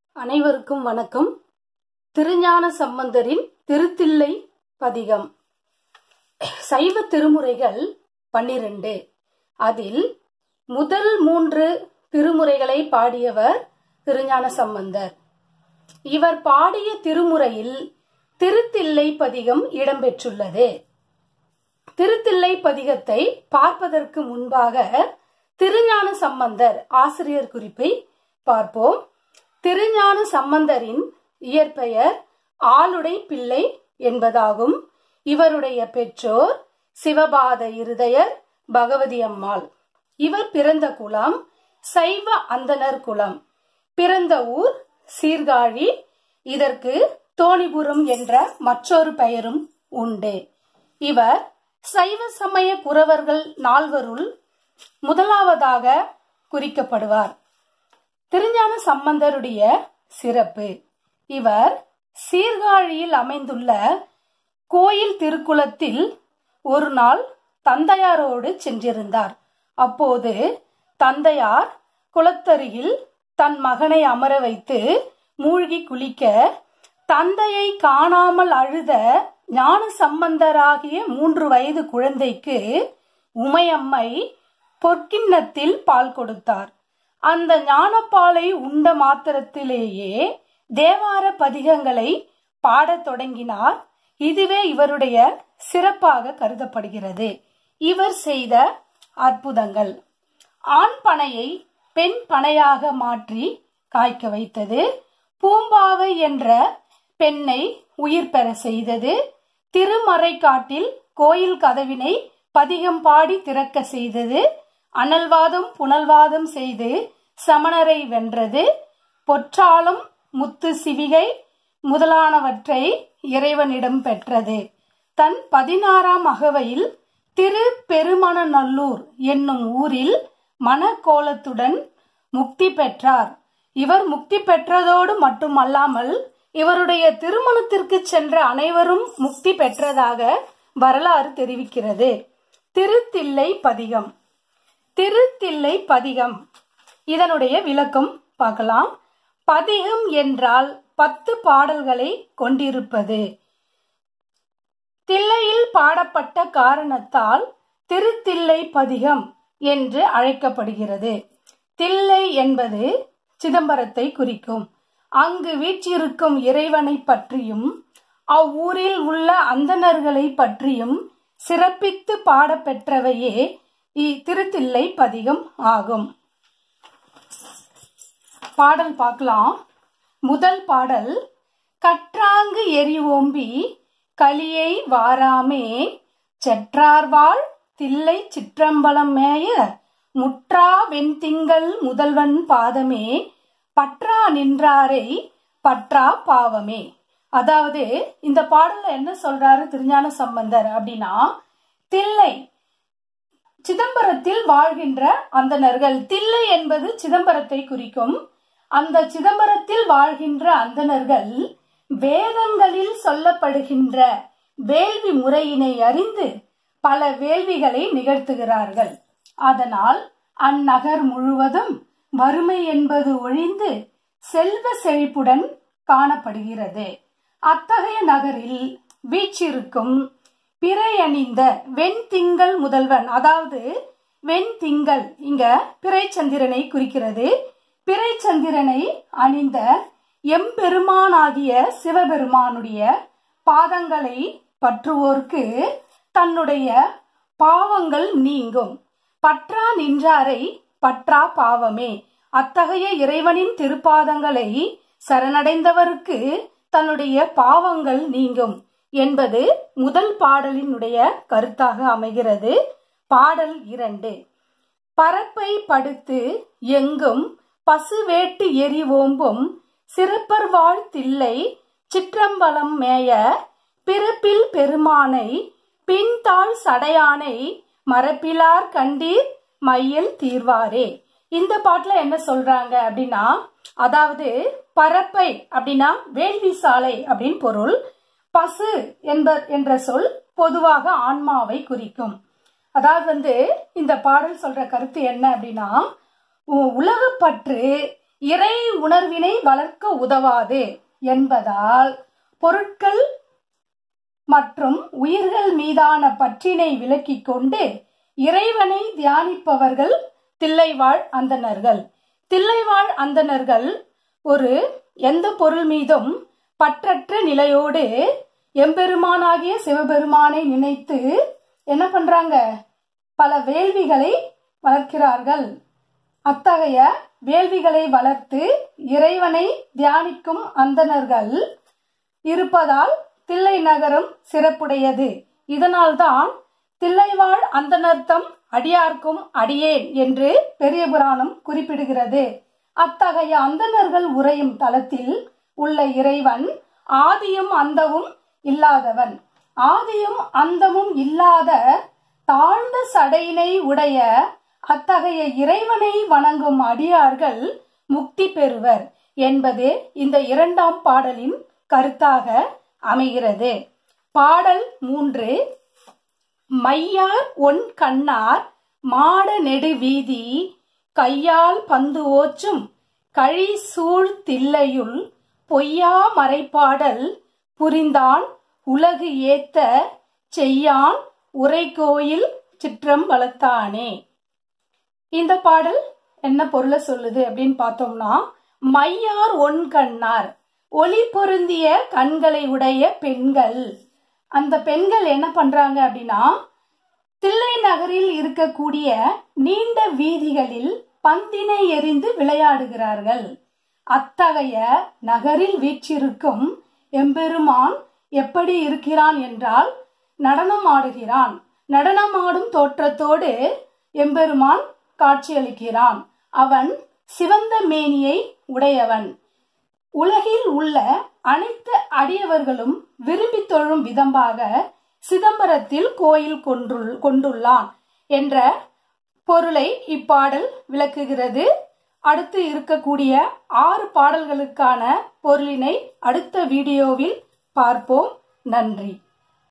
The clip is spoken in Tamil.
அனைவருக்கும் வணக்கம் திருஞான சம்பந்தரின் திருத்தில்லை பதிகம் சைவ திருமுறைகள் பன்னிரண்டு அதில் முதல் மூன்று திருமுறைகளை பாடியவர் திருஞான சம்பந்தர் இவர் பாடிய திருமுறையில் திருத்தில்லை பதிகம் இடம்பெற்றுள்ளது திருத்தில்லை பதிகத்தை பார்ப்பதற்கு முன்பாக திருஞான சம்பந்தர் ஆசிரியர் குறிப்பை பார்ப்போம் திருஞான சம்பந்தரின் இயற்பெயர் ஆளுடை பிள்ளை என்பதாகும் இவருடைய பெற்றோர் சிவபாத இருதயர் பகவதி அம்மாள் இவர் பிறந்த குலம் சைவ அந்தனர் குலம் பிறந்த ஊர் சீர்காழி இதற்கு தோணிபுரம் என்ற மற்றொரு பெயரும் உண்டு இவர் சைவ சமய குறவர்கள் நால்வருள் முதலாவதாக குறிக்கப்படுவார் திருஞான சம்பந்தருடைய சிறப்பு இவர் சீர்காழியில் அமைந்துள்ள கோயில் திருக்குளத்தில் ஒரு நாள் தந்தையாரோடு சென்றிருந்தார் அப்போது தந்தையார் குளத்தருகில் தன் மகனை அமர வைத்து மூழ்கி குளிக்க தந்தையை காணாமல் அழுத ஞான சம்பந்தராகிய மூன்று வயது குழந்தைக்கு உமையம்மை பொற்கிண்ணத்தில் பால் கொடுத்தார் அந்த ஞானப்பாலை உண்ட மாத்திரத்திலேயே தேவார பதிகங்களை பாடத் தொடங்கினார் இதுவே இவருடைய சிறப்பாக கருதப்படுகிறது இவர் செய்த அற்புதங்கள் ஆண் பனையை பெண் பனையாக மாற்றி காய்க்க வைத்தது பூம்பாவை என்ற பெண்ணை உயிர் பெற செய்தது திருமறைக்காட்டில் கோயில் கதவினை பதிகம் பாடி திறக்க செய்தது அனல்வாதம் புனல்வாதம் செய்து சமணரை வென்றது பொற்றாளம் முத்து சிவிகை முதலானவற்றை இறைவனிடம் பெற்றது தன் பதினாறாம் அகவையில் திரு பெருமணநல்லூர் என்னும் ஊரில் மனக்கோலத்துடன் முக்தி பெற்றார் இவர் முக்தி பெற்றதோடு மட்டுமல்லாமல் இவருடைய திருமணத்திற்கு சென்ற அனைவரும் முக்தி பெற்றதாக வரலாறு தெரிவிக்கிறது திருத்தில்லை பதிகம் திருத்தில்லை பதிகம் இதனுடைய விளக்கம் பார்க்கலாம் பதிகம் என்றால் பத்து பாடல்களை கொண்டிருப்பது தில்லையில் பாடப்பட்ட காரணத்தால் திருத்தில்லை பதிகம் என்று அழைக்கப்படுகிறது தில்லை என்பது சிதம்பரத்தை குறிக்கும் அங்கு வீற்றிருக்கும் இறைவனை பற்றியும் அவ்வூரில் உள்ள அந்தணர்களை பற்றியும் சிறப்பித்து பாடப்பெற்றவையே திருத்தில்லை பதிகம் ஆகும் பாடல் பார்க்கலாம் முதல் பாடல் கற்றாங்கு எரி ஓம்பி களியை வாராமே செற்றார்வாள் தில்லை சிற்றம்பலம் மேய முற்றா வெண்திங்கள் முதல்வன் பாதமே பற்றா நின்றாரை பற்றா பாவமே அதாவது இந்த பாடல்ல என்ன சொல்றாரு திருஞான சம்பந்தர் அப்படின்னா தில்லை சிதம்பரத்தில் வாழ்கின்ற அந்தணர்கள் தில்லை என்பது சிதம்பரத்தை குறிக்கும் அந்த சிதம்பரத்தில் வாழ்கின்ற அந்தணர்கள் வேதங்களில் சொல்லப்படுகின்ற வேள்வி முறையினை அறிந்து பல வேள்விகளை நிகழ்த்துகிறார்கள் அதனால் அந்நகர் முழுவதும் வறுமை என்பது ஒழிந்து செல்வ செழிப்புடன் காணப்படுகிறது அத்தகைய நகரில் வீச்சிருக்கும் பிறை அணிந்த வெண்திங்கள் முதல்வன் அதாவது வெண்திங்கள் இங்க பிறைச்சந்திரனை குறிக்கிறது பிறைச்சந்திரனை அணிந்த எம்பெருமானாகிய சிவபெருமானுடைய பாதங்களை பற்றுவோர்க்கு தன்னுடைய பாவங்கள் நீங்கும் பற்றா நின்றாரை பற்றா பாவமே அத்தகைய இறைவனின் திருப்பாதங்களை சரணடைந்தவருக்கு தன்னுடைய பாவங்கள் நீங்கும் என்பது முதல் பாடலினுடைய கருத்தாக அமைகிறது பாடல் இரண்டு பரப்பை படுத்து எங்கும் பசுவேட்டு எரி ஓம்பும் சிறப்பர் வாழ் தில்லை சிற்றம்பலம் மேய பிறப்பில் பெருமானை பின்தாள் சடையானை மரப்பிலார் கண்டீர் மையல் தீர்வாரே இந்த பாட்டுல என்ன சொல்றாங்க அப்படின்னா அதாவது பரப்பை அப்படின்னா வேள்வி சாலை அப்படின்னு பொருள் பசு என்ப என்ற சொல் பொதுவாக ஆன்மாவை குறிக்கும் அதாவது வந்து இந்த பாடல் சொல்ற கருத்து என்ன அப்படின்னா உலகப்பற்று இறை உணர்வினை வளர்க்க உதவாது என்பதால் பொருட்கள் மற்றும் உயிர்கள் மீதான பற்றினை விலக்கிக் கொண்டு இறைவனை தியானிப்பவர்கள் தில்லைவாழ் அந்தணர்கள் தில்லைவாழ் அந்தணர்கள் ஒரு எந்த பொருள் மீதும் பற்றற்ற நிலையோடு எம்பெருமானாகிய சிவபெருமானை நினைத்து என்ன பண்றாங்க பல வேள்விகளை வளர்க்கிறார்கள் அத்தகைய வேள்விகளை வளர்த்து இறைவனை தியானிக்கும் அந்தணர்கள் இருப்பதால் தில்லை நகரம் சிறப்புடையது இதனால்தான் தில்லைவாழ் அந்தனர்த்தம் அடியார்க்கும் அடியேன் என்று பெரிய புராணம் குறிப்பிடுகிறது அத்தகைய அந்தணர்கள் உறையும் தலத்தில் உள்ள இறைவன் ஆதியும் அந்தமும் இல்லாதவன் ஆதியும் அந்தமும் இல்லாத தாழ்ந்த சடையினை உடைய அத்தகைய இறைவனை வணங்கும் அடியார்கள் முக்தி பெறுவர் என்பது இந்த இரண்டாம் பாடலின் கருத்தாக அமைகிறது பாடல் மூன்று மையார் ஒன் கண்ணார் மாட நெடு வீதி கையால் பந்து ஓச்சும் கழி சூழ் தில்லையுள் பொய்யா மறைப்பாடல் புரிந்தான் உலகு ஏத்த செய்யான் உரைகோயில் சிற்றம்பலத்தானே இந்த பாடல் என்ன பொருளை சொல்லுது அப்படின்னு பார்த்தோம்னா மையார் ஒன் கண்ணார் ஒளி பொருந்திய கண்களை உடைய பெண்கள் அந்த பெண்கள் என்ன பண்றாங்க அப்படின்னா தில்லை நகரில் இருக்கக்கூடிய நீண்ட வீதிகளில் பந்தினை எறிந்து விளையாடுகிறார்கள் அத்தகைய நகரில் வீற்றிருக்கும் எம்பெருமான் எப்படி இருக்கிறான் என்றால் நடனம் ஆடுகிறான் நடனமாடும் தோற்றத்தோடு எம்பெருமான் காட்சியளிக்கிறான் அவன் சிவந்த மேனியை உடையவன் உலகில் உள்ள அனைத்து அடியவர்களும் விரும்பி தொழும் விதமாக சிதம்பரத்தில் கோயில் கொண்டுள் கொண்டுள்ளான் என்ற பொருளை இப்பாடல் விளக்குகிறது அடுத்து இருக்கக்கூடிய ஆறு பாடல்களுக்கான பொருளினை அடுத்த வீடியோவில் பார்ப்போம் நன்றி